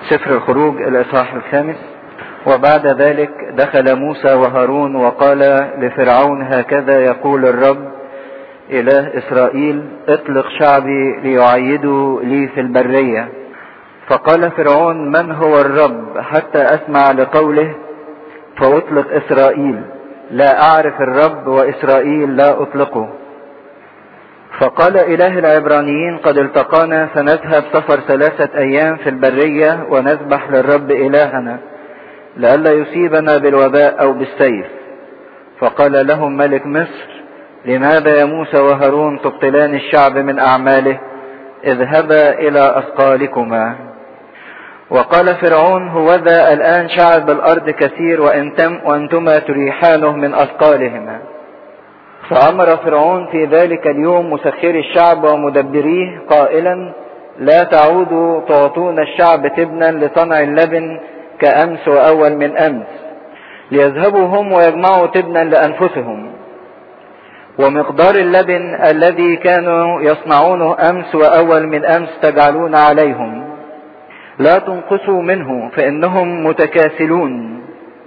سفر الخروج الإصحاح الخامس وبعد ذلك دخل موسى وهارون وقال لفرعون هكذا يقول الرب إله إسرائيل اطلق شعبي ليعيدوا لي في البرية فقال فرعون من هو الرب حتى أسمع لقوله فأطلق إسرائيل لا أعرف الرب وإسرائيل لا أطلقه فقال إله العبرانيين قد التقانا فنذهب سفر ثلاثة أيام في البرية ونذبح للرب إلهنا لئلا يصيبنا بالوباء أو بالسيف فقال لهم ملك مصر لماذا يا موسى وهارون تبطلان الشعب من أعماله اذهبا إلى أثقالكما وقال فرعون هوذا الآن شعب الأرض كثير وأنتم وأنتما تريحانه من أثقالهما فأمر فرعون في ذلك اليوم مسخري الشعب ومدبريه قائلا لا تعودوا تعطون الشعب تبنا لصنع اللبن كأمس وأول من أمس ليذهبوا هم ويجمعوا تبنا لأنفسهم ومقدار اللبن الذي كانوا يصنعونه أمس وأول من أمس تجعلون عليهم لا تنقصوا منه فإنهم متكاسلون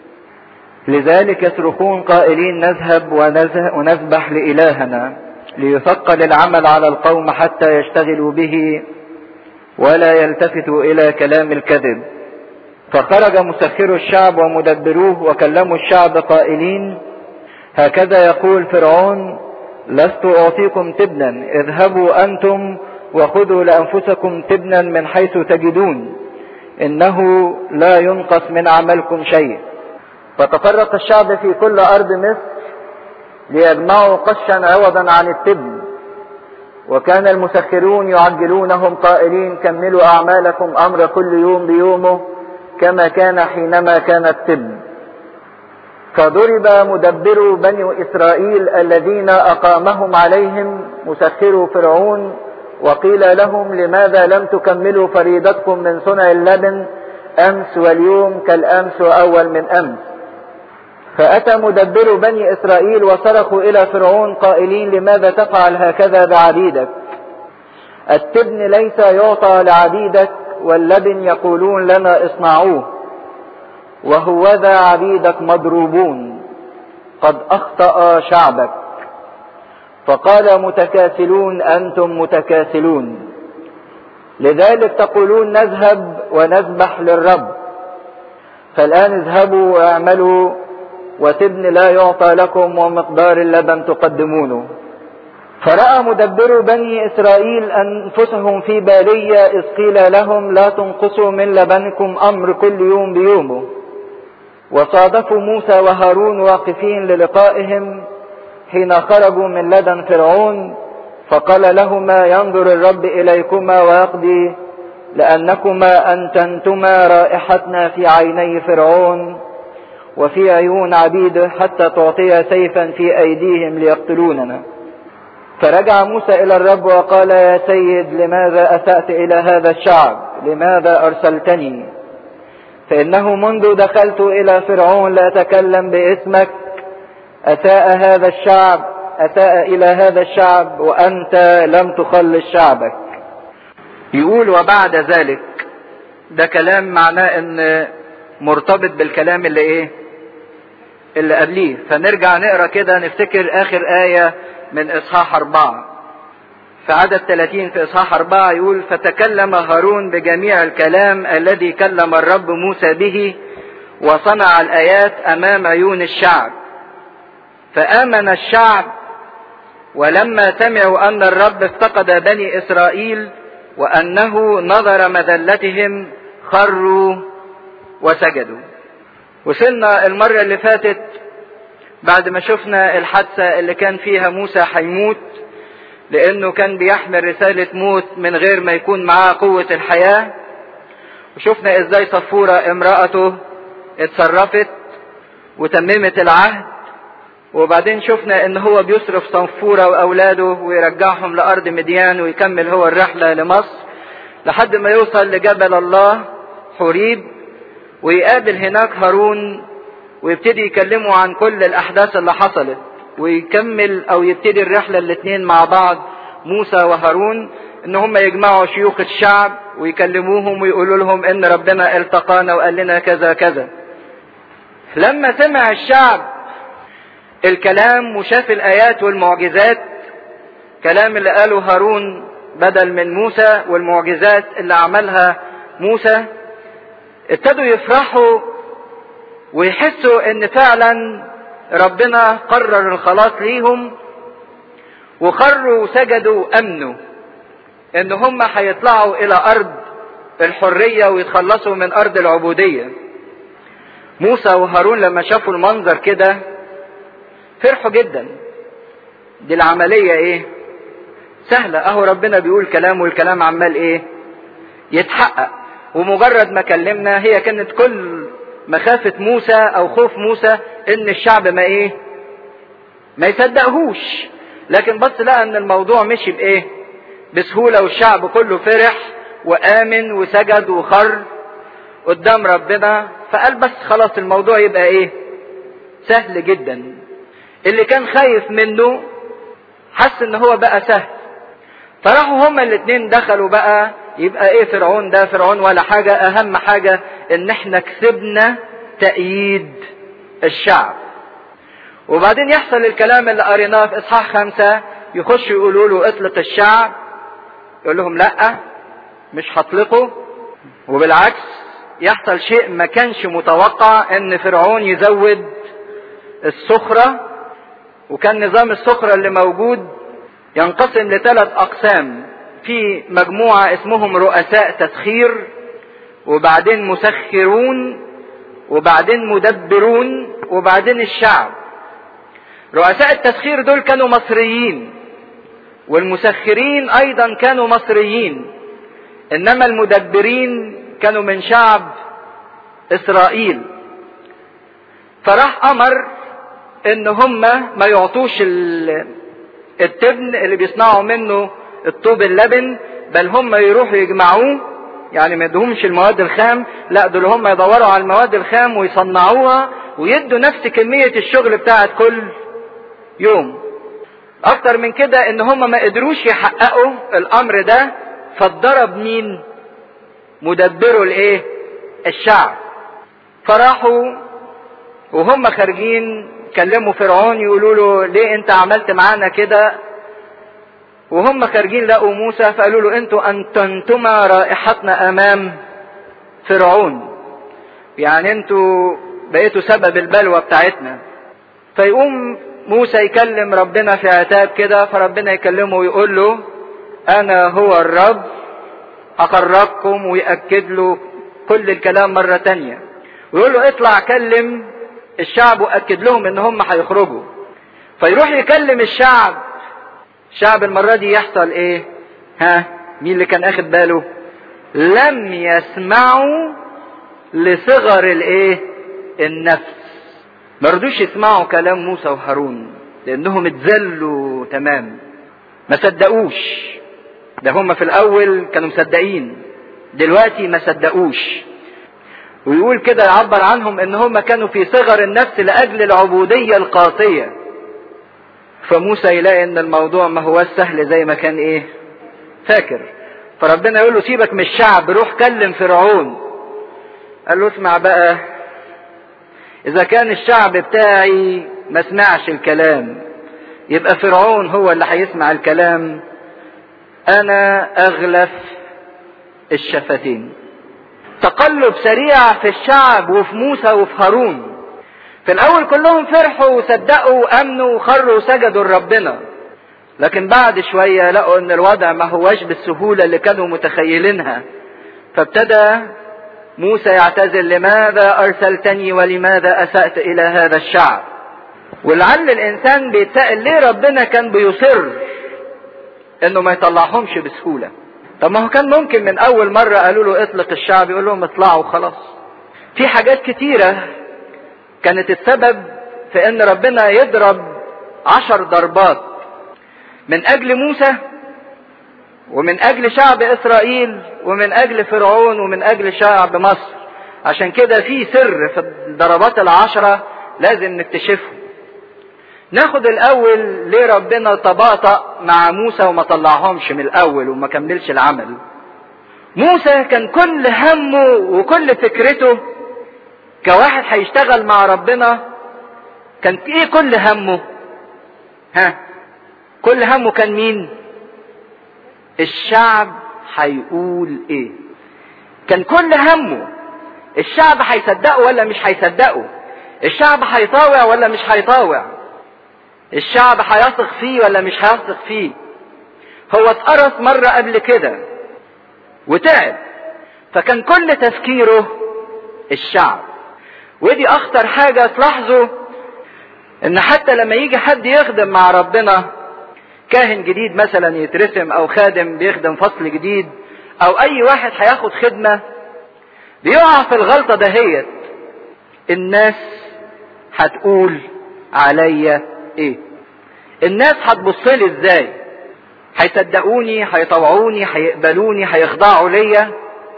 لذلك يصرخون قائلين نذهب ونذبح لإلهنا ليثقل العمل على القوم حتى يشتغلوا به ولا يلتفتوا إلى كلام الكذب فخرج مسخر الشعب ومدبروه وكلموا الشعب قائلين هكذا يقول فرعون لست أعطيكم تبنا اذهبوا أنتم وخذوا لأنفسكم تبنا من حيث تجدون إنه لا ينقص من عملكم شيء فتفرق الشعب في كل أرض مصر ليجمعوا قشا عوضا عن التبن وكان المسخرون يعجلونهم قائلين كملوا أعمالكم أمر كل يوم بيومه كما كان حينما كان التبن فضرب مدبر بني إسرائيل الذين أقامهم عليهم مسخر فرعون وقيل لهم لماذا لم تكملوا فريضتكم من صنع اللبن أمس واليوم كالأمس وأول من أمس فأتى مدبر بني إسرائيل وصرخوا إلى فرعون قائلين لماذا تفعل هكذا بعبيدك التبن ليس يعطى لعبيدك واللبن يقولون لنا اصنعوه وهوذا عبيدك مضروبون قد أخطأ شعبك فقال متكاسلون أنتم متكاسلون لذلك تقولون نذهب ونذبح للرب فالآن اذهبوا واعملوا وتبن لا يعطى لكم ومقدار اللبن تقدمونه فرأى مدبر بني إسرائيل أنفسهم في بالية إذ قيل لهم لا تنقصوا من لبنكم أمر كل يوم بيومه وصادفوا موسى وهارون واقفين للقائهم حين خرجوا من لدن فرعون فقال لهما ينظر الرب إليكما ويقضي لأنكما أنتنتما رائحتنا في عيني فرعون وفي عيون عبيده حتى تعطي سيفا في أيديهم ليقتلوننا فرجع موسى إلى الرب وقال يا سيد لماذا أسأت إلى هذا الشعب لماذا أرسلتني فإنه منذ دخلت إلى فرعون لا أتكلم باسمك أساء هذا الشعب أساء إلى هذا الشعب وأنت لم تخلص شعبك يقول وبعد ذلك ده كلام معناه ان مرتبط بالكلام اللي ايه اللي قبليه فنرجع نقرا كده نفتكر اخر آية من اصحاح اربعة في عدد 30 في اصحاح اربعة يقول فتكلم هارون بجميع الكلام الذي كلم الرب موسى به وصنع الايات امام عيون الشعب فامن الشعب ولما سمعوا ان الرب افتقد بني اسرائيل وانه نظر مذلتهم خروا وسجدوا وصلنا المرة اللي فاتت بعد ما شفنا الحادثة اللي كان فيها موسى هيموت لانه كان بيحمل رسالة موت من غير ما يكون معاه قوة الحياة وشفنا ازاي صفورة امرأته اتصرفت وتممت العهد وبعدين شفنا ان هو بيصرف صنفورة واولاده ويرجعهم لارض مديان ويكمل هو الرحلة لمصر لحد ما يوصل لجبل الله حريب ويقابل هناك هارون ويبتدي يكلمه عن كل الاحداث اللي حصلت ويكمل او يبتدي الرحلة الاتنين مع بعض موسى وهارون ان هم يجمعوا شيوخ الشعب ويكلموهم ويقولوا لهم ان ربنا التقانا وقال لنا كذا كذا لما سمع الشعب الكلام وشاف الايات والمعجزات كلام اللي قاله هارون بدل من موسى والمعجزات اللي عملها موسى ابتدوا يفرحوا ويحسوا ان فعلا ربنا قرر الخلاص ليهم وخروا وسجدوا امنوا ان هم هيطلعوا الى ارض الحرية ويتخلصوا من ارض العبودية موسى وهارون لما شافوا المنظر كده فرحوا جدا دي العملية ايه سهلة اهو ربنا بيقول كلام والكلام عمال ايه يتحقق ومجرد ما كلمنا هي كانت كل مخافة موسى او خوف موسى ان الشعب ما ايه ما يصدقهوش لكن بص لقى ان الموضوع مشي بايه بسهولة والشعب كله فرح وامن وسجد وخر قدام ربنا فقال بس خلاص الموضوع يبقى ايه سهل جدا اللي كان خايف منه حس ان هو بقى سهل فراحوا هما الاتنين دخلوا بقى يبقى ايه فرعون ده فرعون ولا حاجة اهم حاجة ان احنا كسبنا تأييد الشعب وبعدين يحصل الكلام اللي قريناه في اصحاح خمسة يخش يقولوا له اطلق الشعب يقول لهم لا مش هطلقه وبالعكس يحصل شيء ما كانش متوقع ان فرعون يزود السخرة وكان نظام السخرة اللي موجود ينقسم لثلاث اقسام في مجموعة اسمهم رؤساء تسخير وبعدين مسخرون وبعدين مدبرون وبعدين الشعب رؤساء التسخير دول كانوا مصريين والمسخرين ايضا كانوا مصريين انما المدبرين كانوا من شعب اسرائيل فراح امر ان هم ما يعطوش التبن اللي بيصنعوا منه الطوب اللبن بل هم يروحوا يجمعوه يعني ما يدهمش المواد الخام لا دول هم يدوروا على المواد الخام ويصنعوها ويدوا نفس كمية الشغل بتاعت كل يوم اكتر من كده ان هم ما قدروش يحققوا الامر ده فاتضرب مين مدبروا الايه الشعب فراحوا وهم خارجين كلموا فرعون يقولوا له ليه انت عملت معانا كده وهم خارجين لقوا موسى فقالوا له انتوا انتنتما رائحتنا امام فرعون يعني انتوا بقيتوا سبب البلوى بتاعتنا فيقوم موسى يكلم ربنا في عتاب كده فربنا يكلمه ويقول له انا هو الرب اقربكم ويأكد له كل الكلام مرة تانية ويقول له اطلع كلم الشعب واكد لهم ان هم هيخرجوا فيروح يكلم الشعب الشعب المرة دي يحصل ايه ها مين اللي كان اخد باله لم يسمعوا لصغر الايه النفس ما رضوش يسمعوا كلام موسى وهارون لانهم اتذلوا تمام ما صدقوش ده هم في الاول كانوا مصدقين دلوقتي ما صدقوش ويقول كده يعبر عنهم ان هم كانوا في صغر النفس لاجل العبودية القاسية فموسى يلاقي ان الموضوع ما هو سهل زي ما كان ايه فاكر فربنا يقول له سيبك من الشعب روح كلم فرعون قال له اسمع بقى اذا كان الشعب بتاعي ما سمعش الكلام يبقى فرعون هو اللي هيسمع الكلام انا اغلف الشفتين تقلب سريع في الشعب وفي موسى وفي هارون في الاول كلهم فرحوا وصدقوا وامنوا وخروا وسجدوا لربنا لكن بعد شوية لقوا ان الوضع ما هواش بالسهولة اللي كانوا متخيلينها فابتدى موسى يعتذر لماذا ارسلتني ولماذا اسأت الى هذا الشعب ولعل الانسان بيتسأل ليه ربنا كان بيصر انه ما يطلعهمش بسهولة طب ما هو كان ممكن من اول مرة قالوا له اطلق الشعب يقول لهم اطلعوا خلاص في حاجات كتيرة كانت السبب في ان ربنا يضرب عشر ضربات من اجل موسى ومن اجل شعب اسرائيل ومن اجل فرعون ومن اجل شعب مصر عشان كده في سر في الضربات العشرة لازم نكتشفه ناخد الاول ليه ربنا تباطأ مع موسى وما طلعهمش من الاول وما كملش العمل موسى كان كل همه وكل فكرته كواحد هيشتغل مع ربنا كان ايه كل همه ها كل همه كان مين الشعب هيقول ايه كان كل همه الشعب هيصدقه ولا مش هيصدقه الشعب هيطاوع ولا مش هيطاوع الشعب هيثق فيه ولا مش هيثق فيه هو اتقرص مرة قبل كده وتعب فكان كل تفكيره الشعب ودي اخطر حاجة تلاحظوا ان حتى لما يجي حد يخدم مع ربنا كاهن جديد مثلا يترسم او خادم بيخدم فصل جديد او اي واحد هياخد خدمة بيقع في الغلطة دهيت الناس هتقول عليا ايه الناس هتبص لي ازاي هيصدقوني هيطوعوني هيقبلوني هيخضعوا ليا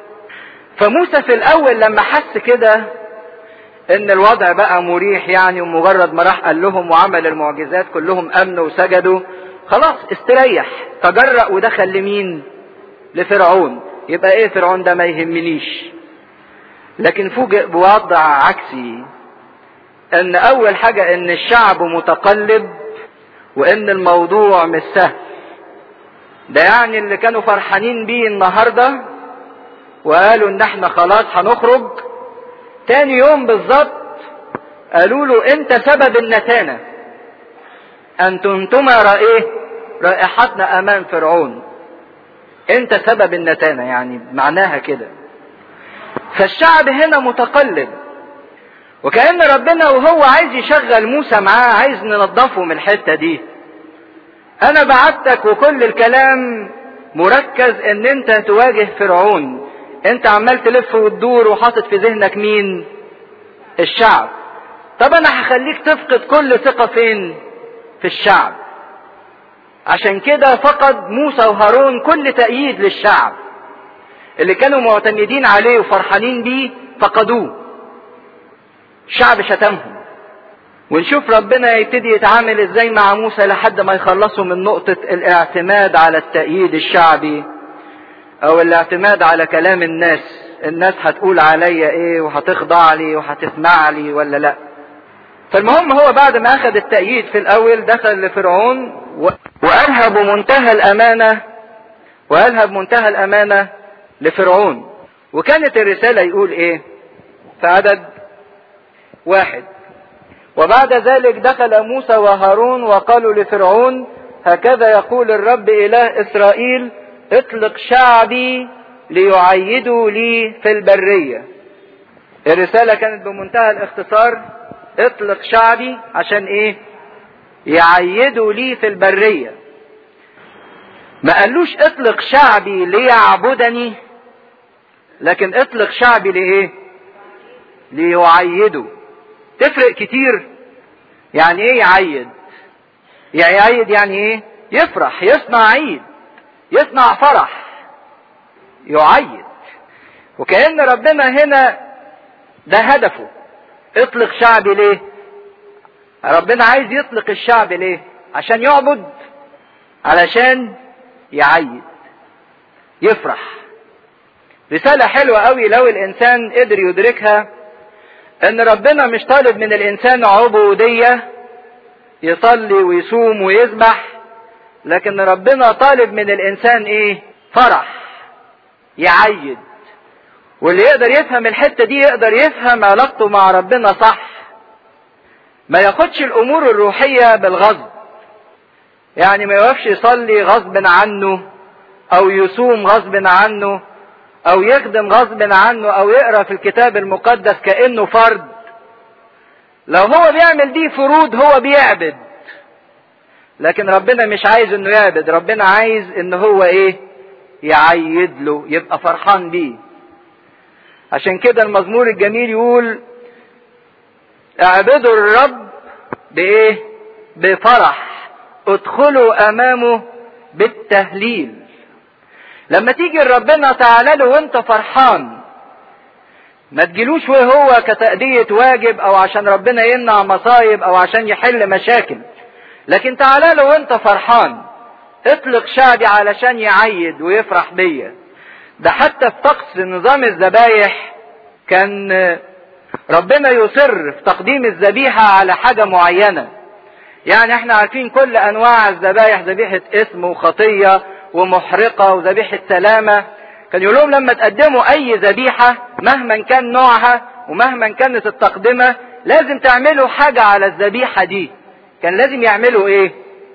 فموسى في الاول لما حس كده ان الوضع بقى مريح يعني ومجرد ما راح قال لهم وعمل المعجزات كلهم امنوا وسجدوا خلاص استريح تجرأ ودخل لمين لفرعون يبقى ايه فرعون ده ما يهمنيش لكن فوجئ بوضع عكسي ان اول حاجة ان الشعب متقلب وان الموضوع مش سهل ده يعني اللي كانوا فرحانين بيه النهاردة وقالوا ان احنا خلاص هنخرج تاني يوم بالظبط قالوا له انت سبب النتانة ان تنتما ايه رائحتنا امام فرعون انت سبب النتانة يعني معناها كده فالشعب هنا متقلب وكأن ربنا وهو عايز يشغل موسى معاه عايز ننضفه من الحتة دي انا بعتك وكل الكلام مركز ان انت تواجه فرعون انت عمال تلف وتدور وحاطط في ذهنك مين الشعب طب انا هخليك تفقد كل ثقة فين في الشعب عشان كده فقد موسى وهارون كل تأييد للشعب اللي كانوا معتمدين عليه وفرحانين بيه فقدوه الشعب شتمهم ونشوف ربنا يبتدي يتعامل ازاي مع موسى لحد ما يخلصوا من نقطة الاعتماد على التأييد الشعبي او الاعتماد على كلام الناس الناس هتقول عليا ايه وهتخضع لي وهتسمع لي ولا لا فالمهم هو بعد ما اخذ التأييد في الاول دخل لفرعون وقالها بمنتهى الامانة وقالها بمنتهى الامانة لفرعون وكانت الرسالة يقول ايه في عدد واحد وبعد ذلك دخل موسى وهارون وقالوا لفرعون هكذا يقول الرب اله اسرائيل اطلق شعبي ليعيدوا لي في البرية الرسالة كانت بمنتهى الاختصار اطلق شعبي عشان ايه يعيدوا لي في البرية ما قالوش اطلق شعبي ليعبدني لكن اطلق شعبي لايه ليعيدوا تفرق كتير يعني ايه يعيد يعني يعيد يعني ايه يفرح يصنع عيد يصنع فرح يعيد وكأن ربنا هنا ده هدفه اطلق شعبي ليه ربنا عايز يطلق الشعب ليه عشان يعبد علشان يعيد يفرح رسالة حلوة قوي لو الانسان قدر يدركها ان ربنا مش طالب من الانسان عبودية يصلي ويصوم ويذبح لكن ربنا طالب من الانسان ايه فرح يعيد واللي يقدر يفهم الحتة دي يقدر يفهم علاقته مع ربنا صح ما ياخدش الامور الروحية بالغصب يعني ما يوقفش يصلي غصب عنه او يصوم غصب عنه او يخدم غصب عنه او يقرا في الكتاب المقدس كانه فرد لو هو بيعمل دي فروض هو بيعبد لكن ربنا مش عايز انه يعبد ربنا عايز ان هو ايه يعيد له يبقى فرحان بيه عشان كده المزمور الجميل يقول اعبدوا الرب بايه بفرح ادخلوا امامه بالتهليل لما تيجي لربنا تعالى له وانت فرحان ما تجيلوش وهو كتأدية واجب او عشان ربنا يمنع مصايب او عشان يحل مشاكل لكن تعالى لو انت فرحان اطلق شعبي علشان يعيد ويفرح بيا ده حتى في طقس نظام الذبايح كان ربنا يصر في تقديم الذبيحة على حاجة معينة يعني احنا عارفين كل انواع الذبايح ذبيحة اسم وخطية ومحرقة وذبيحة سلامة كان يقول لهم لما تقدموا اي ذبيحة مهما كان نوعها ومهما كانت التقدمة لازم تعملوا حاجة على الذبيحة دي كان لازم يعملوا ايه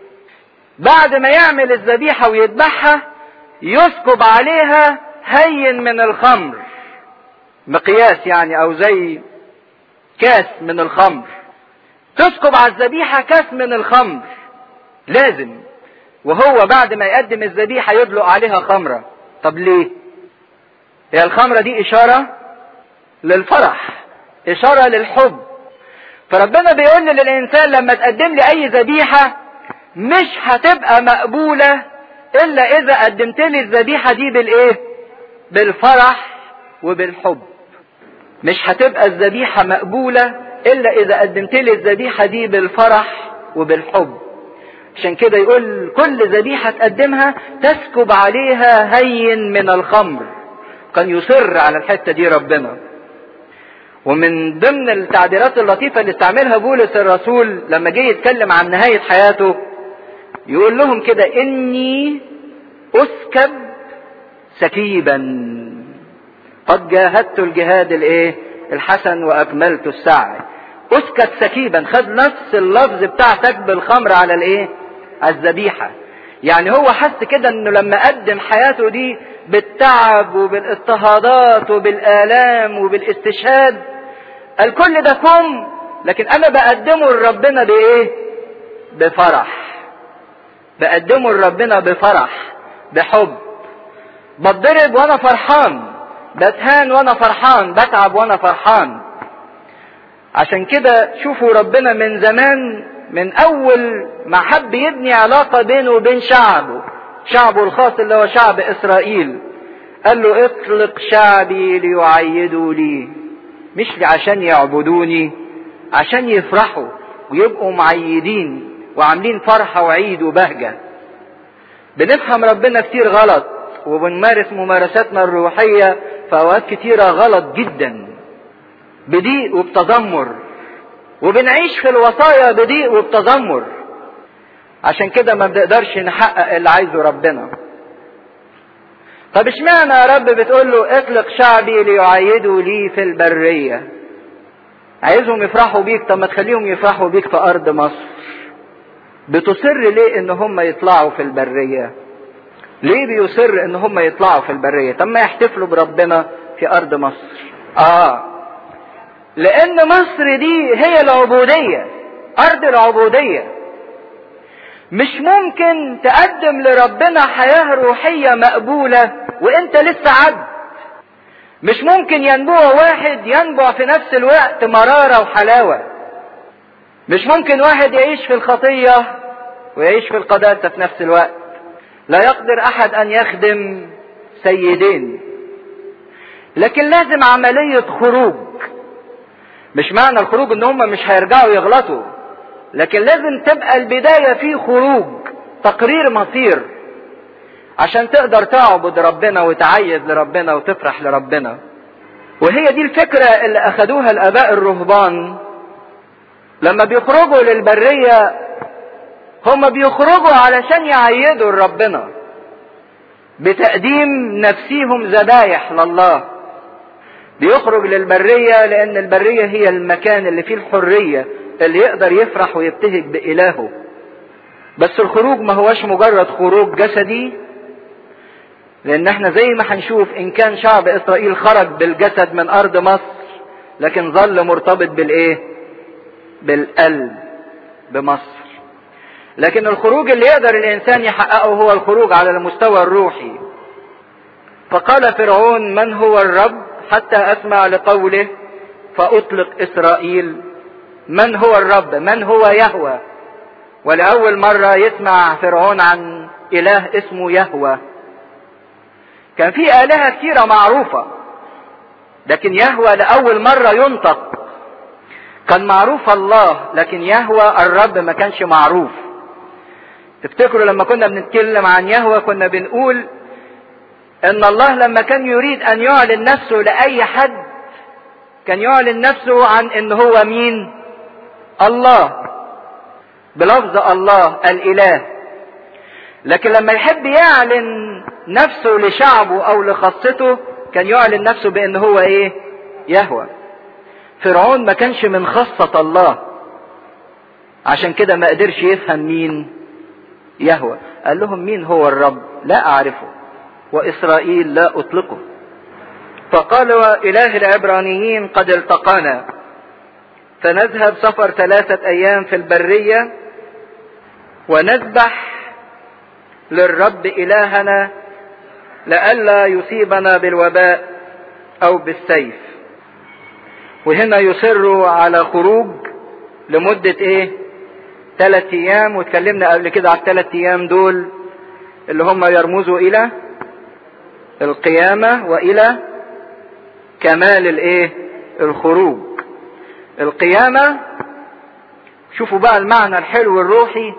بعد ما يعمل الذبيحة ويذبحها يسكب عليها هين من الخمر مقياس يعني او زي كاس من الخمر تسكب على الذبيحة كاس من الخمر لازم وهو بعد ما يقدم الذبيحة يدلق عليها خمرة طب ليه هي الخمرة دي اشارة للفرح اشارة للحب فربنا بيقول للانسان لما تقدم لي اي ذبيحة مش هتبقى مقبولة الا اذا قدمت لي الذبيحة دي بالايه بالفرح وبالحب مش هتبقى الذبيحة مقبولة الا اذا قدمت لي الذبيحة دي بالفرح وبالحب عشان كده يقول كل ذبيحة تقدمها تسكب عليها هين من الخمر كان يصر على الحتة دي ربنا ومن ضمن التعبيرات اللطيفة اللي استعملها بولس الرسول لما جه يتكلم عن نهاية حياته يقول لهم كده اني اسكب سكيبا قد جاهدت الجهاد الايه الحسن واكملت السعي اسكت سكيبا خد نفس اللفظ بتاع سكب الخمر على الايه على الذبيحة يعني هو حس كده انه لما قدم حياته دي بالتعب وبالاضطهادات وبالآلام وبالاستشهاد الكل ده كم لكن انا بقدمه لربنا بايه بفرح بقدمه لربنا بفرح بحب بتضرب وانا فرحان بتهان وانا فرحان بتعب وانا فرحان عشان كده شوفوا ربنا من زمان من اول ما حب يبني علاقة بينه وبين شعبه شعبه الخاص اللي هو شعب اسرائيل قال له اطلق شعبي ليعيدوا لي مش عشان يعبدوني عشان يفرحوا ويبقوا معيدين وعاملين فرحة وعيد وبهجة بنفهم ربنا كتير غلط وبنمارس ممارساتنا الروحية في أوقات كتيرة غلط جدا بضيق وبتذمر وبنعيش في الوصايا بضيق وبتذمر عشان كده ما بنقدرش نحقق اللي عايزه ربنا طب اشمعنى يا رب بتقول له اطلق شعبي ليعيدوا لي في البرية عايزهم يفرحوا بيك طب ما تخليهم يفرحوا بيك في ارض مصر بتصر ليه ان هم يطلعوا في البرية ليه بيصر ان هم يطلعوا في البرية طب ما يحتفلوا بربنا في ارض مصر اه لان مصر دي هي العبودية ارض العبودية مش ممكن تقدم لربنا حياة روحية مقبولة وانت لسه عبد مش ممكن ينبوع واحد ينبع في نفس الوقت مرارة وحلاوة مش ممكن واحد يعيش في الخطية ويعيش في القداسة في نفس الوقت لا يقدر احد ان يخدم سيدين لكن لازم عملية خروج مش معنى الخروج ان هم مش هيرجعوا يغلطوا لكن لازم تبقى البداية في خروج تقرير مصير عشان تقدر تعبد ربنا وتعيد لربنا وتفرح لربنا وهي دي الفكرة اللي اخدوها الاباء الرهبان لما بيخرجوا للبرية هم بيخرجوا علشان يعيدوا لربنا بتقديم نفسيهم ذبايح لله بيخرج للبرية لأن البرية هي المكان اللي فيه الحرية اللي يقدر يفرح ويبتهج بإلهه بس الخروج ما هوش مجرد خروج جسدي لأن احنا زي ما هنشوف إن كان شعب إسرائيل خرج بالجسد من أرض مصر لكن ظل مرتبط بالإيه؟ بالقلب بمصر لكن الخروج اللي يقدر الإنسان يحققه هو الخروج على المستوى الروحي فقال فرعون من هو الرب حتى اسمع لقوله فاطلق اسرائيل من هو الرب من هو يهوى ولاول مره يسمع فرعون عن اله اسمه يهوى كان في الهه كثيره معروفه لكن يهوى لاول مره ينطق كان معروف الله لكن يهوى الرب ما كانش معروف تفتكروا لما كنا بنتكلم عن يهوه كنا بنقول ان الله لما كان يريد ان يعلن نفسه لاي حد كان يعلن نفسه عن ان هو مين الله بلفظ الله الاله لكن لما يحب يعلن نفسه لشعبه او لخاصته كان يعلن نفسه بان هو ايه يهوى فرعون ما كانش من خاصة الله عشان كده ما قدرش يفهم مين يهوى قال لهم مين هو الرب لا اعرفه واسرائيل لا اطلقه فقال اله العبرانيين قد التقانا فنذهب سفر ثلاثة ايام في البرية ونذبح للرب الهنا لئلا يصيبنا بالوباء او بالسيف وهنا يصروا على خروج لمدة ايه ثلاث ايام واتكلمنا قبل كده على الثلاث ايام دول اللي هم يرمزوا الى القيامة والى كمال الايه الخروج القيامة شوفوا بقى المعنى الحلو الروحي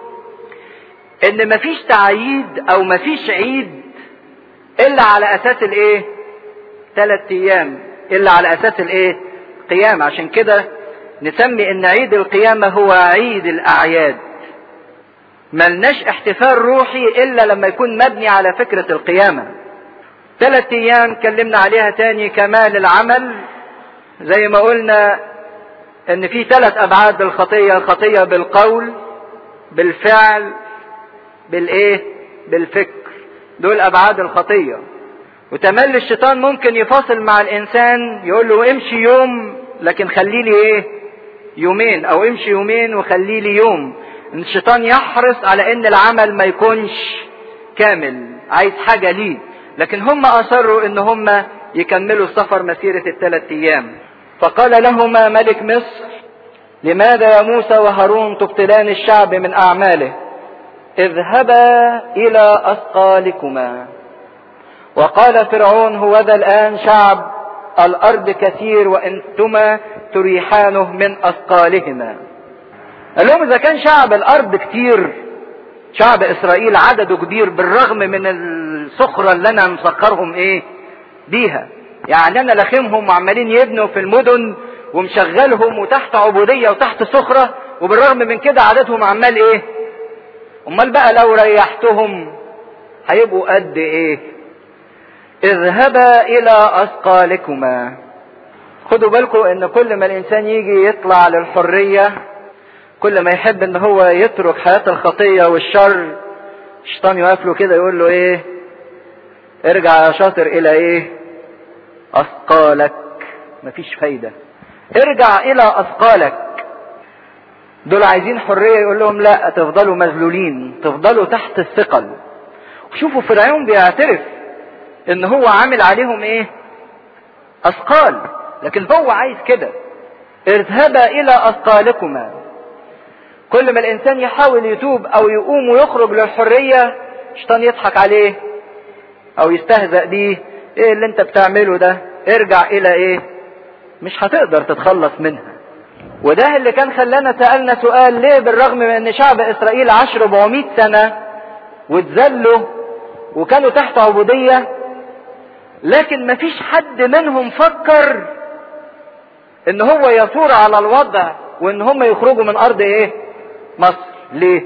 ان مفيش تعييد او مفيش عيد الا على اساس الايه ثلاث ايام الا على اساس الايه قيامة عشان كده نسمي ان عيد القيامة هو عيد الاعياد ملناش احتفال روحي الا لما يكون مبني على فكرة القيامة ثلاث ايام اتكلمنا عليها تاني كمال العمل زي ما قلنا ان في ثلاث ابعاد للخطية الخطية بالقول بالفعل بالايه بالفكر دول ابعاد الخطية وتملي الشيطان ممكن يفاصل مع الانسان يقول له امشي يوم لكن خلي لي ايه يومين او امشي يومين وخلي لي يوم ان الشيطان يحرص على ان العمل ما يكونش كامل عايز حاجة ليه لكن هم اصروا ان هم يكملوا السفر مسيرة الثلاث ايام فقال لهما ملك مصر لماذا يا موسى وهارون تبطلان الشعب من اعماله اذهبا الى اثقالكما وقال فرعون هو ذا الان شعب الارض كثير وانتما تريحانه من اثقالهما قال لهم اذا كان شعب الارض كتير شعب اسرائيل عدده كبير بالرغم من الصخرة اللي انا مسخرهم ايه بيها يعني انا لخمهم وعمالين يبنوا في المدن ومشغلهم وتحت عبودية وتحت صخرة وبالرغم من كده عددهم عمال ايه امال بقى لو ريحتهم هيبقوا قد ايه اذهبا الى اثقالكما خدوا بالكم ان كل ما الانسان يجي يطلع للحرية كل ما يحب ان هو يترك حياة الخطية والشر الشيطان يقف له كده يقول له ايه ارجع يا شاطر الى ايه اثقالك مفيش فايدة ارجع الى اثقالك دول عايزين حرية يقول لهم لا تفضلوا مذلولين تفضلوا تحت الثقل وشوفوا فرعون بيعترف ان هو عامل عليهم ايه اثقال لكن هو عايز كده اذهبا الى اثقالكما كل ما الانسان يحاول يتوب او يقوم ويخرج للحرية الشيطان يضحك عليه او يستهزأ بيه ايه اللي انت بتعمله ده ارجع الى ايه مش هتقدر تتخلص منها وده اللي كان خلانا سألنا سؤال ليه بالرغم من ان شعب اسرائيل عاش 400 سنة واتذلوا وكانوا تحت عبودية لكن مفيش حد منهم فكر ان هو يثور على الوضع وان هم يخرجوا من ارض ايه مصر ليه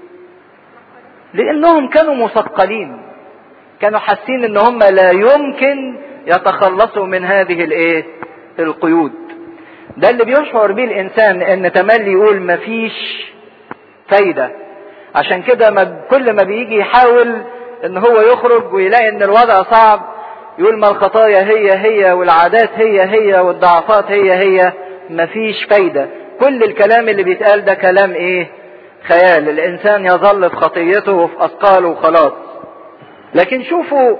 لانهم كانوا مثقلين كانوا حاسين ان هم لا يمكن يتخلصوا من هذه الايه القيود ده اللي بيشعر بيه الانسان ان تملي يقول مفيش فايدة عشان كده ما كل ما بيجي يحاول ان هو يخرج ويلاقي ان الوضع صعب يقول ما الخطايا هي هي والعادات هي هي والضعفات هي هي مفيش فايدة كل الكلام اللي بيتقال ده كلام ايه خيال الانسان يظل في خطيته وفي اثقاله وخلاص لكن شوفوا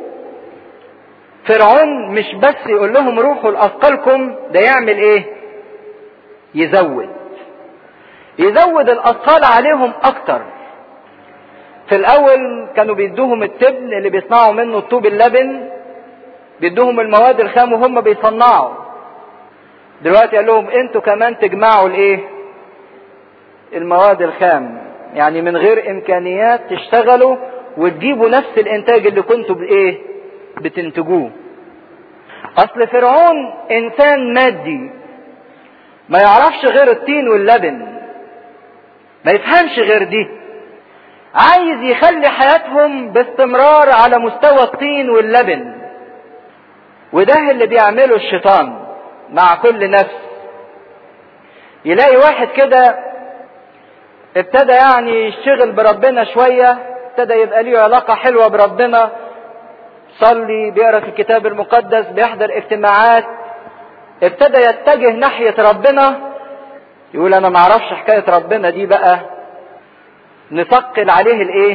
فرعون مش بس يقول لهم روحوا لاثقالكم ده يعمل ايه يزود يزود الاثقال عليهم اكتر في الاول كانوا بيدوهم التبن اللي بيصنعوا منه الطوب اللبن بيدوهم المواد الخام وهم بيصنعوا دلوقتي قال لهم انتوا كمان تجمعوا الايه المواد الخام يعني من غير امكانيات تشتغلوا وتجيبوا نفس الانتاج اللي كنتوا بايه بتنتجوه اصل فرعون انسان مادي ما يعرفش غير الطين واللبن ما يفهمش غير دي عايز يخلي حياتهم باستمرار على مستوى الطين واللبن وده اللي بيعمله الشيطان مع كل نفس يلاقي واحد كده ابتدى يعني يشتغل بربنا شوية ابتدى يبقى ليه علاقة حلوة بربنا صلي بيقرا في الكتاب المقدس بيحضر اجتماعات ابتدى يتجه ناحية ربنا يقول انا معرفش حكاية ربنا دي بقى نثقل عليه الايه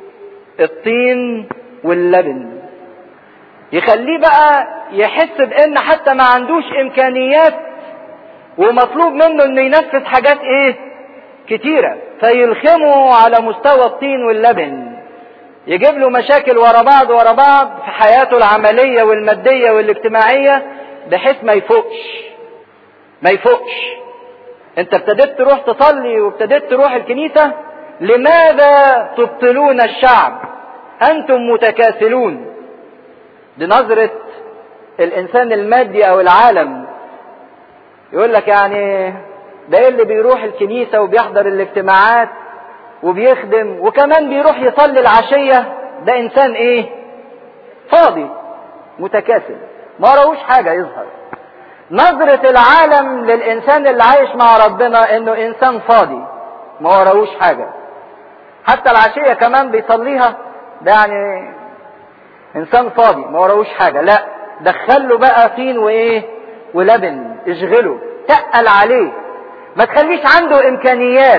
الطين واللبن يخليه بقى يحس بان حتى ما عندوش امكانيات ومطلوب منه انه ينفذ حاجات ايه كتيرة فيلخمه على مستوى الطين واللبن يجيب له مشاكل ورا بعض ورا بعض في حياته العملية والمادية والاجتماعية بحيث ما يفوقش ما يفوقش انت ابتديت تروح تصلي وابتديت تروح الكنيسة لماذا تبطلون الشعب انتم متكاسلون دي نظرة الانسان المادي او العالم يقول لك يعني ده إيه اللي بيروح الكنيسة وبيحضر الاجتماعات وبيخدم وكمان بيروح يصلي العشية ده انسان ايه فاضي متكاسل ما وراهوش حاجة يظهر نظرة العالم للإنسان اللي عايش مع ربنا إنه إنسان فاضي ما وراهوش حاجة حتى العشية كمان بيصليها ده يعني إنسان فاضي ما وراهوش حاجة لا دخله بقى طين وإيه ولبن اشغله تقل عليه ما تخليش عنده إمكانيات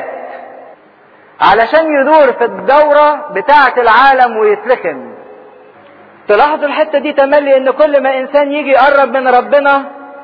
علشان يدور في الدورة بتاعة العالم ويتلخم تلاحظوا الحتة دي تملي ان كل ما انسان يجي يقرب من ربنا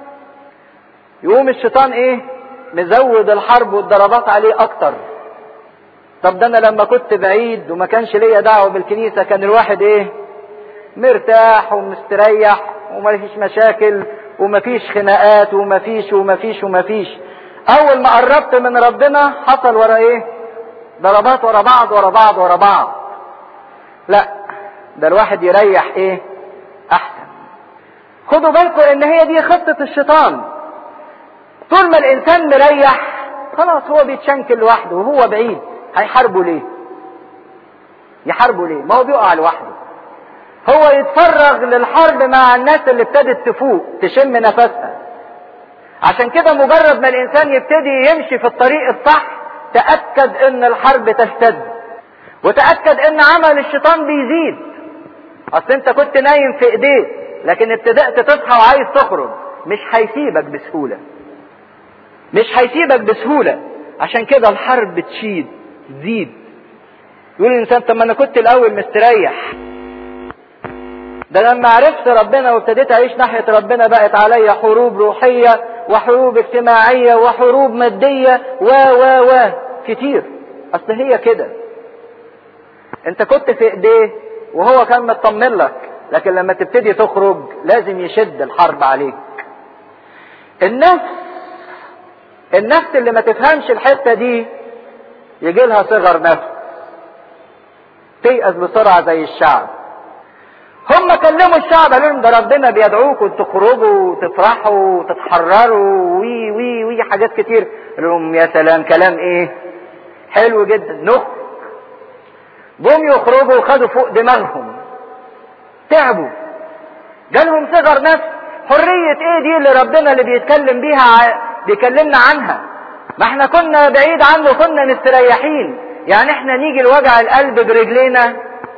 يقوم الشيطان ايه مزود الحرب والضربات عليه اكتر طب ده انا لما كنت بعيد وما كانش ليا دعوه بالكنيسه كان الواحد ايه مرتاح ومستريح وما فيش مشاكل وما فيش خناقات وما فيش وما فيش وما فيش اول ما قربت من ربنا حصل ورا ايه ضربات ورا بعض ورا بعض ورا بعض لا ده الواحد يريح ايه احسن خدوا بالكم ان هي دي خطة الشيطان طول ما الانسان مريح خلاص هو بيتشنكل لوحده وهو بعيد هيحاربه ليه يحاربه ليه ما هو بيقع لوحده هو يتفرغ للحرب مع الناس اللي ابتدت تفوق تشم نفسها عشان كده مجرد ما الانسان يبتدي يمشي في الطريق الصح تأكد ان الحرب تشتد وتأكد ان عمل الشيطان بيزيد اصل انت كنت نايم في ايديه لكن ابتدأت تصحى وعايز تخرج مش هيسيبك بسهولة مش هيسيبك بسهولة عشان كده الحرب تشيد تزيد يقول الانسان طب ما انا كنت الاول مستريح ده لما عرفت ربنا وابتديت اعيش ناحية ربنا بقت عليا حروب روحية وحروب اجتماعية وحروب مادية و و و كتير اصل هي كده انت كنت في ايديه وهو كان مطمن لك لكن لما تبتدي تخرج لازم يشد الحرب عليك النفس النفس اللي ما تفهمش الحتة دي يجي لها صغر نفس تيأس بسرعة زي الشعب هم كلموا الشعب قالوا لهم ده ربنا بيدعوكم تخرجوا وتفرحوا وتتحرروا وي وي وي حاجات كتير قال لهم يا سلام كلام ايه حلو جدا نخرج جم يخرجوا وخدوا فوق دماغهم تعبوا جالهم صغر نفس حرية ايه دي اللي ربنا اللي بيتكلم بيها بيكلمنا عنها ما احنا كنا بعيد عنه كنا مستريحين يعني احنا نيجي لوجع القلب برجلينا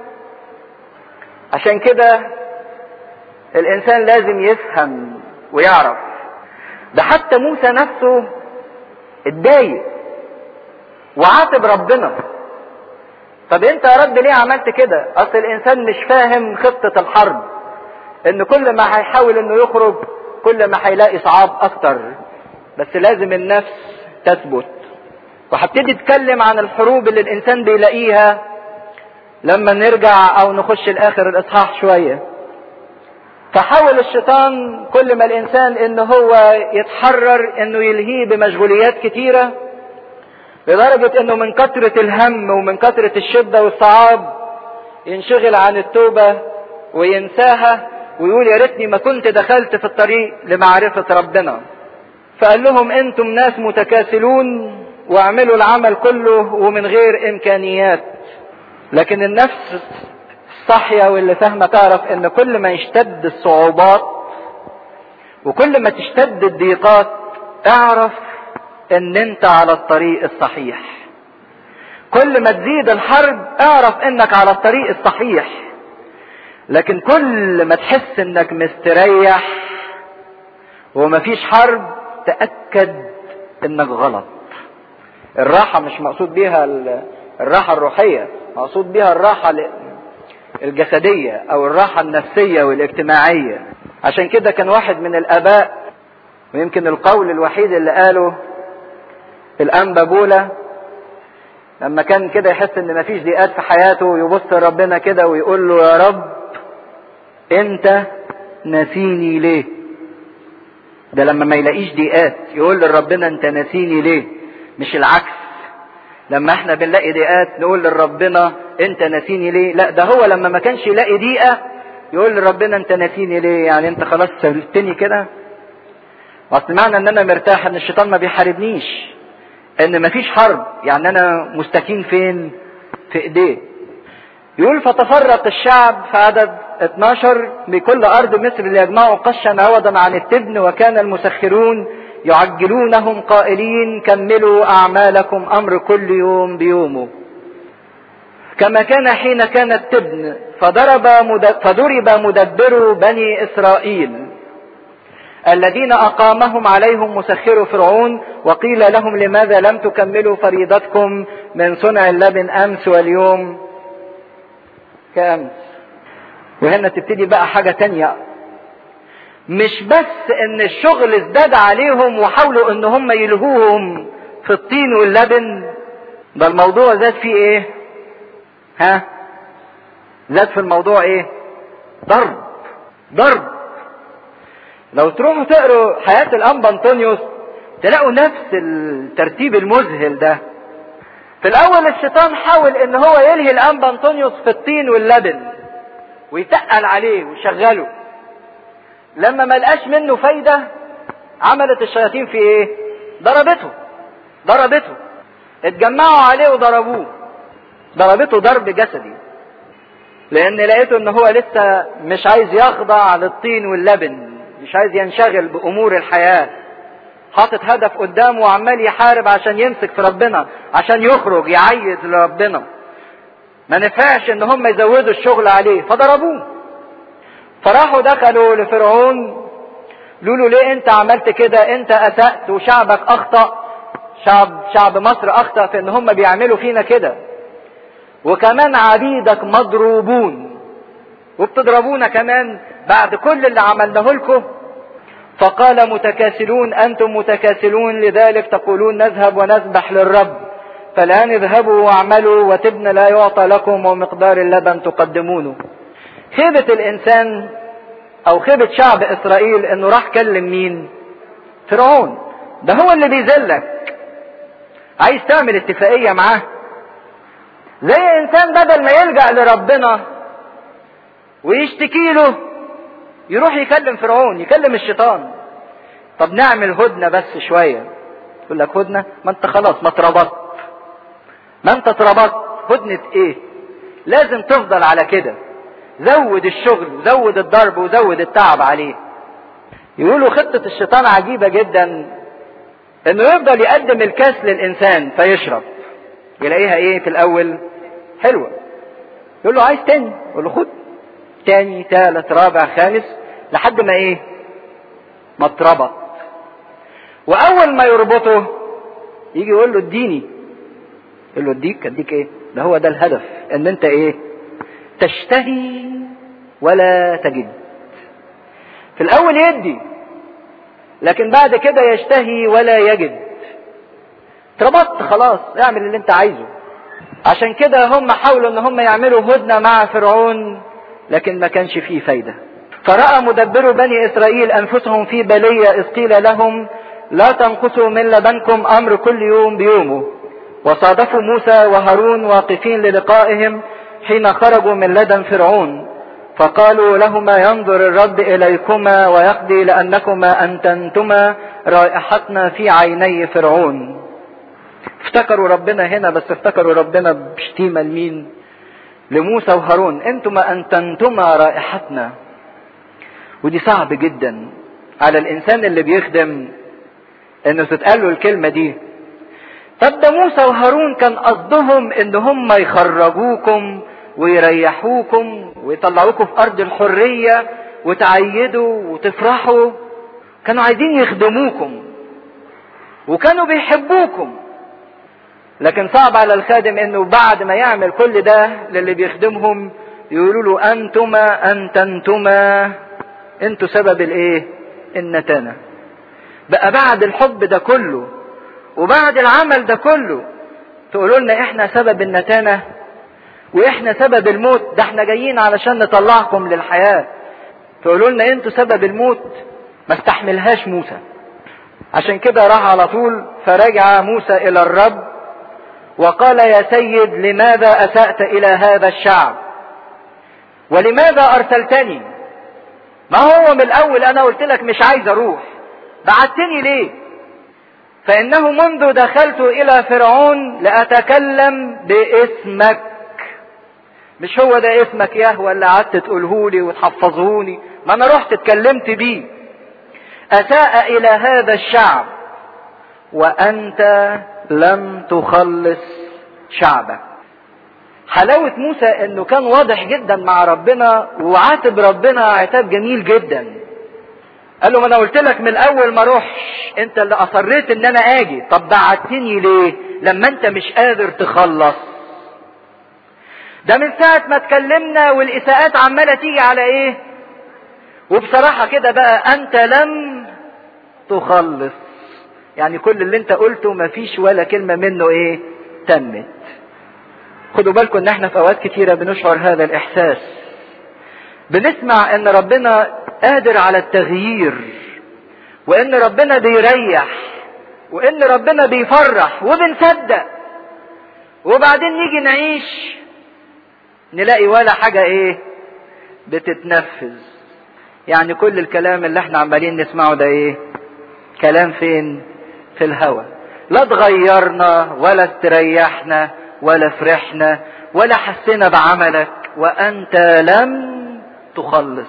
عشان كده الانسان لازم يفهم ويعرف ده حتى موسى نفسه اتضايق وعاتب ربنا طب انت يا رب ليه عملت كده اصل الانسان مش فاهم خطة الحرب ان كل ما هيحاول انه يخرج كل ما هيلاقي صعاب اكتر بس لازم النفس تثبت وهبتدي اتكلم عن الحروب اللي الانسان بيلاقيها لما نرجع او نخش لاخر الاصحاح شوية فحاول الشيطان كل ما الانسان ان هو يتحرر انه يلهيه بمشغوليات كتيرة لدرجة انه من كثرة الهم ومن كثرة الشدة والصعاب ينشغل عن التوبة وينساها ويقول يا ريتني ما كنت دخلت في الطريق لمعرفة ربنا فقال لهم انتم ناس متكاسلون واعملوا العمل كله ومن غير امكانيات لكن النفس الصاحية واللي فاهمة تعرف ان كل ما يشتد الصعوبات وكل ما تشتد الضيقات اعرف ان انت على الطريق الصحيح كل ما تزيد الحرب اعرف انك على الطريق الصحيح لكن كل ما تحس انك مستريح ومفيش حرب تأكد انك غلط الراحة مش مقصود بيها الراحة الروحية مقصود بيها الراحة الجسدية او الراحة النفسية والاجتماعية عشان كده كان واحد من الاباء ويمكن القول الوحيد اللي قاله الانبا بولا لما كان كده يحس ان مفيش ضيقات في حياته يبص لربنا كده ويقول له يا رب انت ناسيني ليه ده لما ما يلاقيش ضيقات يقول لربنا انت ناسيني ليه مش العكس لما احنا بنلاقي ضيقات نقول لربنا انت ناسيني ليه لا ده هو لما ما كانش يلاقي ضيقه يقول لربنا انت ناسيني ليه يعني انت خلاص سبتني كده اصل معنى ان انا مرتاح ان الشيطان ما بيحاربنيش ان مفيش حرب يعني انا مستكين فين في ايديه يقول فتفرق الشعب في عدد 12 بكل ارض مصر ليجمعوا قشا عوضا عن التبن وكان المسخرون يعجلونهم قائلين كملوا اعمالكم امر كل يوم بيومه كما كان حين كان التبن فضرب فضرب مدبر بني اسرائيل الذين اقامهم عليهم مسخر فرعون وقيل لهم لماذا لم تكملوا فريضتكم من صنع اللبن امس واليوم كامس وهنا تبتدي بقى حاجه تانية مش بس ان الشغل ازداد عليهم وحاولوا ان هم يلهوهم في الطين واللبن ده الموضوع زاد فيه ايه ها زاد في الموضوع ايه ضرب ضرب لو تروحوا تقروا حياة الأنبا أنطونيوس تلاقوا نفس الترتيب المذهل ده في الأول الشيطان حاول إن هو يلهي الأنبا أنطونيوس في الطين واللبن ويتقل عليه ويشغله لما ما لقاش منه فايدة عملت الشياطين في إيه؟ ضربته ضربته اتجمعوا عليه وضربوه ضربته ضرب جسدي لأن لقيته إن هو لسه مش عايز يخضع للطين واللبن مش عايز ينشغل بامور الحياه حاطط هدف قدامه وعمال يحارب عشان يمسك في ربنا عشان يخرج يعيد لربنا ما نفعش ان هم يزودوا الشغل عليه فضربوه فراحوا دخلوا لفرعون قالوا له ليه انت عملت كده انت اسأت وشعبك اخطأ شعب شعب مصر اخطأ في ان هم بيعملوا فينا كده وكمان عبيدك مضروبون وبتضربونا كمان بعد كل اللي عملناه لكم فقال متكاسلون انتم متكاسلون لذلك تقولون نذهب ونذبح للرب فالان اذهبوا واعملوا وتبن لا يعطى لكم ومقدار اللبن تقدمونه خيبة الانسان او خيبة شعب اسرائيل انه راح كلم مين فرعون ده هو اللي بيذلك عايز تعمل اتفاقية معاه زي انسان بدل ما يلجأ لربنا ويشتكي له يروح يكلم فرعون يكلم الشيطان طب نعمل هدنة بس شوية يقول لك هدنة ما انت خلاص ما اتربطت ما انت اتربطت هدنة ايه لازم تفضل على كده زود الشغل وزود الضرب وزود التعب عليه يقولوا خطة الشيطان عجيبة جدا انه يفضل يقدم الكاس للانسان فيشرب يلاقيها ايه في الاول حلوة يقول له عايز تاني يقول له خد تاني تالت رابع خامس لحد ما ايه ما اتربط واول ما يربطه يجي يقول له اديني يقول له اديك اديك ايه ده هو ده الهدف ان انت ايه تشتهي ولا تجد في الاول يدي لكن بعد كده يشتهي ولا يجد اتربطت خلاص اعمل اللي انت عايزه عشان كده هم حاولوا ان هم يعملوا هدنة مع فرعون لكن ما كانش فيه فايدة فرأى مدبر بني إسرائيل أنفسهم في بلية إذ قيل لهم لا تنقصوا من لبنكم أمر كل يوم بيومه وصادفوا موسى وهارون واقفين للقائهم حين خرجوا من لدن فرعون فقالوا لهما ينظر الرب إليكما ويقضي لأنكما أنتنتما رائحتنا في عيني فرعون افتكروا ربنا هنا بس افتكروا ربنا بشتيمة لمين لموسى وهارون انتما أنتنتما رائحتنا ودي صعب جدا على الإنسان اللي بيخدم انه تتقال له الكلمة دي طب ده موسى وهارون كان قصدهم ان هم يخرجوكم ويريحوكم ويطلعوكم في ارض الحرية وتعيدوا وتفرحوا كانوا عايزين يخدموكم وكانوا بيحبوكم لكن صعب على الخادم انه بعد ما يعمل كل ده للي بيخدمهم يقولوا له انتما انت انتما انتوا سبب الايه النتانه بقى بعد الحب ده كله وبعد العمل ده كله تقولوا لنا احنا سبب النتانة واحنا سبب الموت ده احنا جايين علشان نطلعكم للحياة تقولوا لنا انتوا سبب الموت ما استحملهاش موسى عشان كده راح على طول فرجع موسى الى الرب وقال يا سيد لماذا اسأت الى هذا الشعب ولماذا ارسلتني ما هو من الاول انا قلت لك مش عايز اروح بعتني ليه فانه منذ دخلت الى فرعون لاتكلم باسمك مش هو ده اسمك يهوى اللي قعدت تقولهولي وتحفظهوني ما انا رحت اتكلمت بيه اساء الى هذا الشعب وانت لم تخلص شعبك حلاوة موسى انه كان واضح جدا مع ربنا وعاتب ربنا عتاب جميل جدا قال له ما انا قلت لك من الاول ما اروحش انت اللي اصريت ان انا اجي طب بعتني ليه لما انت مش قادر تخلص ده من ساعة ما اتكلمنا والاساءات عمالة تيجي على ايه وبصراحة كده بقى انت لم تخلص يعني كل اللي انت قلته مفيش ولا كلمة منه ايه تمت خدوا بالكم ان احنا في اوقات كتيرة بنشعر هذا الاحساس بنسمع ان ربنا قادر على التغيير وان ربنا بيريح وان ربنا بيفرح وبنصدق وبعدين نيجي نعيش نلاقي ولا حاجة ايه بتتنفذ يعني كل الكلام اللي احنا عمالين نسمعه ده ايه كلام فين في الهوى لا اتغيرنا ولا استريحنا ولا فرحنا ولا حسينا بعملك وانت لم تخلص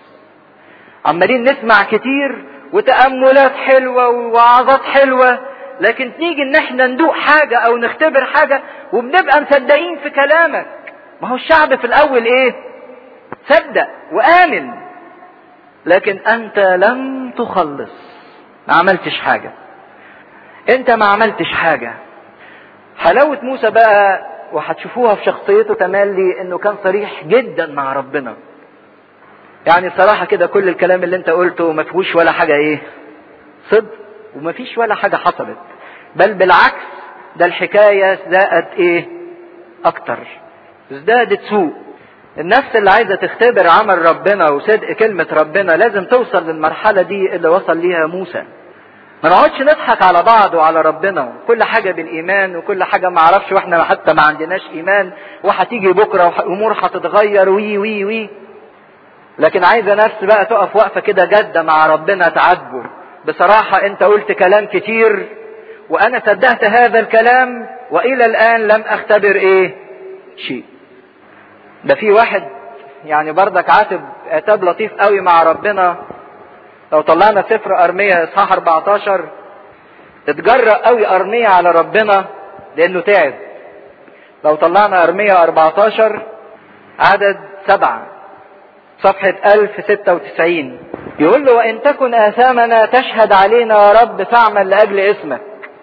عمالين نسمع كتير وتأملات حلوة ووعظات حلوة لكن تيجي ان احنا ندوق حاجة او نختبر حاجة وبنبقى مصدقين في كلامك ما هو الشعب في الاول ايه صدق وآمن لكن انت لم تخلص ما عملتش حاجة انت ما عملتش حاجة حلاوة موسى بقى وهتشوفوها في شخصيته تملي انه كان صريح جدا مع ربنا يعني صراحة كده كل الكلام اللي انت قلته ما فيهوش ولا حاجة ايه صدق وما فيش ولا حاجة حصلت بل بالعكس ده الحكاية ازدادت ايه اكتر ازدادت سوء النفس اللي عايزة تختبر عمل ربنا وصدق كلمة ربنا لازم توصل للمرحلة دي اللي وصل ليها موسى ما نقعدش نضحك على بعض وعلى ربنا كل حاجة بالإيمان وكل حاجة ما اعرفش واحنا حتى ما عندناش إيمان وهتيجي بكرة وأمور هتتغير وي وي وي لكن عايزة نفس بقى تقف وقفة كده جادة مع ربنا تعاتبه بصراحة انت قلت كلام كتير وانا صدقت هذا الكلام والى الان لم اختبر ايه شيء ده في واحد يعني بردك عاتب عتاب لطيف قوي مع ربنا لو طلعنا سفر ارمية اصحاح 14 اتجرأ قوي ارمية على ربنا لانه تعب لو طلعنا ارمية 14 عدد سبعة صفحة 1096 يقول له وإن تكن آثامنا تشهد علينا يا رب فاعمل لأجل اسمك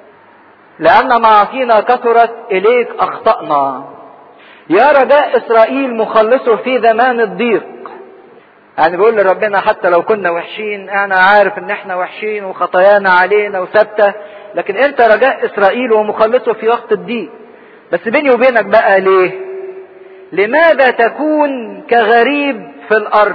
لأن معاصينا كثرت إليك أخطأنا يا رجاء إسرائيل مخلصه في زمان الضيق يعني بيقول لربنا حتى لو كنا وحشين أنا عارف إن إحنا وحشين وخطايانا علينا وثابتة لكن أنت رجاء إسرائيل ومخلصه في وقت الضيق بس بيني وبينك بقى ليه؟ لماذا تكون كغريب في الارض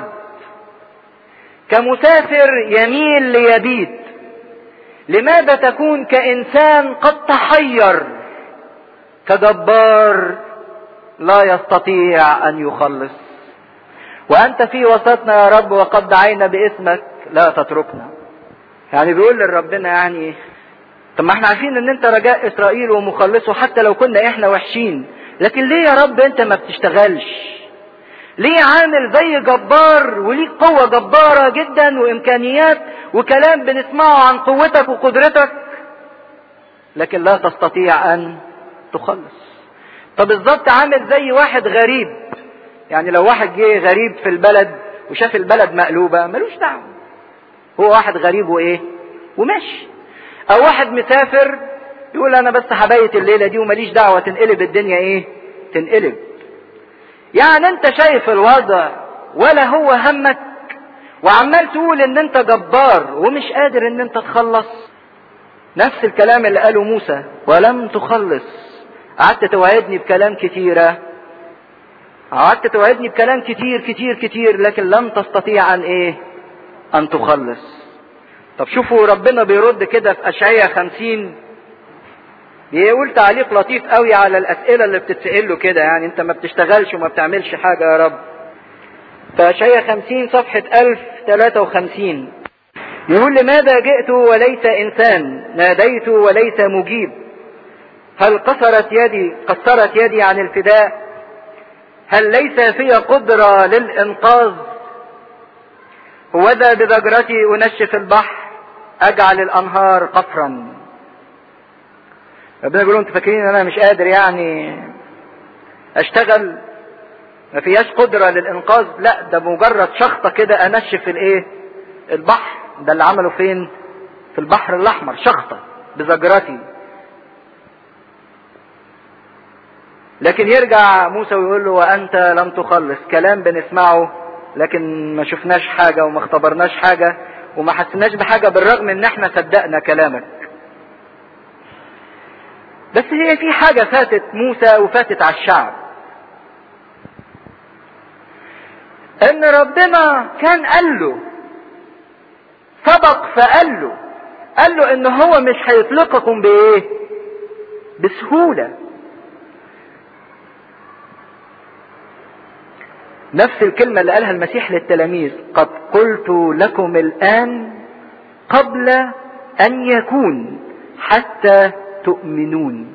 كمسافر يميل ليبيت لماذا تكون كانسان قد تحير كجبار لا يستطيع ان يخلص وانت في وسطنا يا رب وقد دعينا باسمك لا تتركنا يعني بيقول لربنا يعني طب ما احنا عارفين ان انت رجاء اسرائيل ومخلصه حتى لو كنا احنا وحشين لكن ليه يا رب انت ما بتشتغلش ليه عامل زي جبار وليك قوة جبارة جدا وامكانيات وكلام بنسمعه عن قوتك وقدرتك لكن لا تستطيع ان تخلص طب بالظبط عامل زي واحد غريب يعني لو واحد جه غريب في البلد وشاف البلد مقلوبة ملوش دعوة هو واحد غريب وايه وماشي او واحد مسافر يقول انا بس هبيت الليلة دي وماليش دعوة تنقلب الدنيا ايه تنقلب يعني انت شايف الوضع ولا هو همك وعمال تقول ان انت جبار ومش قادر ان انت تخلص نفس الكلام اللي قاله موسى ولم تخلص قعدت توعدني بكلام كتيرة قعدت توعدني بكلام كتير كتير كتير لكن لم تستطيع ان ايه ان تخلص طب شوفوا ربنا بيرد كده في اشعياء خمسين بيقول تعليق لطيف قوي على الاسئله اللي بتتسال له كده يعني انت ما بتشتغلش وما بتعملش حاجه يا رب فاشعياء 50 صفحه 1053 يقول لماذا جئت وليس انسان ناديت وليس مجيب هل قصرت يدي قصرت يدي عن الفداء هل ليس في قدره للانقاذ هوذا بذجرتي انشف البحر اجعل الانهار قفرا ربنا بيقول انتوا فاكرين ان انا مش قادر يعني اشتغل ما فيهاش قدرة للانقاذ لا ده مجرد شخطة كده انشف الايه البحر ده اللي عمله فين في البحر الاحمر شخطة بزجرتي لكن يرجع موسى ويقول له وانت لم تخلص كلام بنسمعه لكن ما شفناش حاجة وما اختبرناش حاجة وما حسناش بحاجة بالرغم ان احنا صدقنا كلامك بس هي في حاجة فاتت موسى وفاتت على الشعب ان ربنا كان قال له سبق فقال له قال له ان هو مش هيطلقكم بايه بسهولة نفس الكلمة اللي قالها المسيح للتلاميذ قد قلت لكم الآن قبل أن يكون حتى تؤمنون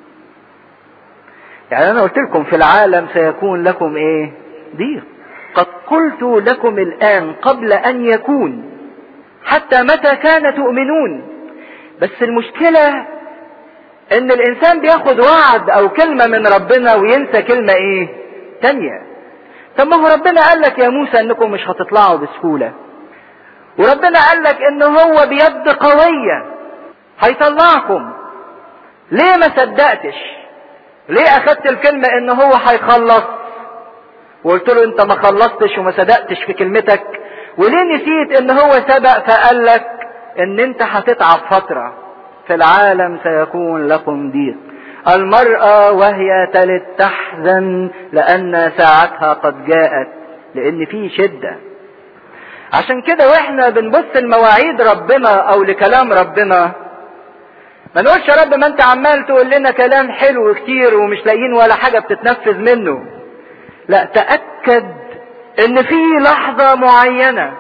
يعني انا قلت لكم في العالم سيكون لكم ايه ضيق قد قلت لكم الان قبل ان يكون حتى متى كان تؤمنون بس المشكلة ان الانسان بياخد وعد او كلمة من ربنا وينسى كلمة ايه تانية طب ما هو ربنا قال لك يا موسى انكم مش هتطلعوا بسهولة وربنا قال لك ان هو بيد قوية هيطلعكم ليه ما صدقتش ليه اخدت الكلمة ان هو هيخلص وقلت له انت ما خلصتش وما صدقتش في كلمتك وليه نسيت ان هو سبق فقال لك ان انت هتتعب فترة في العالم سيكون لكم ضيق المرأة وهي تلد تحزن لان ساعتها قد جاءت لان في شدة عشان كده واحنا بنبص لمواعيد ربنا او لكلام ربنا ما نقولش يا رب ما انت عمال تقول لنا كلام حلو كتير ومش لاقيين ولا حاجة بتتنفذ منه لا تأكد ان في لحظة معينة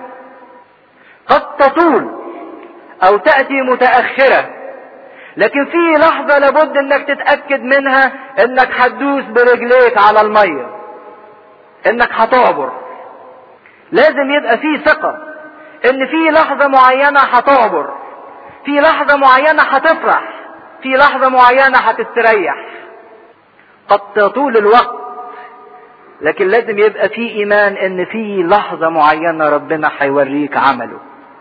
قد تطول او تأتي متأخرة لكن في لحظة لابد انك تتأكد منها انك هتدوس برجليك على المية انك هتعبر لازم يبقى في ثقة ان في لحظة معينة هتعبر في لحظة معينة هتفرح في لحظة معينة هتستريح قد تطول الوقت لكن لازم يبقى في ايمان ان في لحظة معينة ربنا هيوريك عمله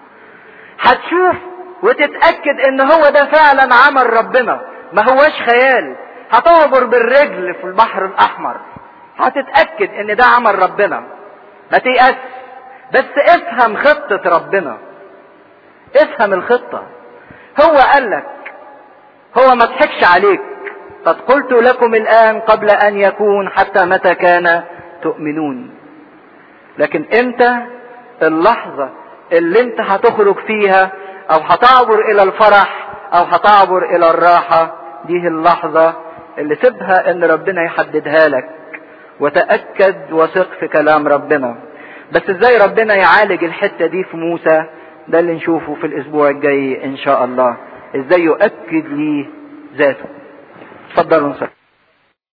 هتشوف وتتأكد ان هو ده فعلا عمل ربنا ما هوش خيال هتعبر بالرجل في البحر الاحمر هتتأكد ان ده عمل ربنا ما تيأس بس افهم خطة ربنا افهم الخطة هو قال لك هو ما ضحكش عليك قد قلت لكم الآن قبل أن يكون حتى متى كان تؤمنون لكن امتى اللحظة اللي انت هتخرج فيها او هتعبر الى الفرح او هتعبر الى الراحة دي اللحظة اللي سيبها ان ربنا يحددها لك وتأكد وثق في كلام ربنا بس ازاي ربنا يعالج الحتة دي في موسى ده اللي نشوفه في الاسبوع الجاي ان شاء الله ازاي يؤكد ليه ذاته اتفضلوا نصلي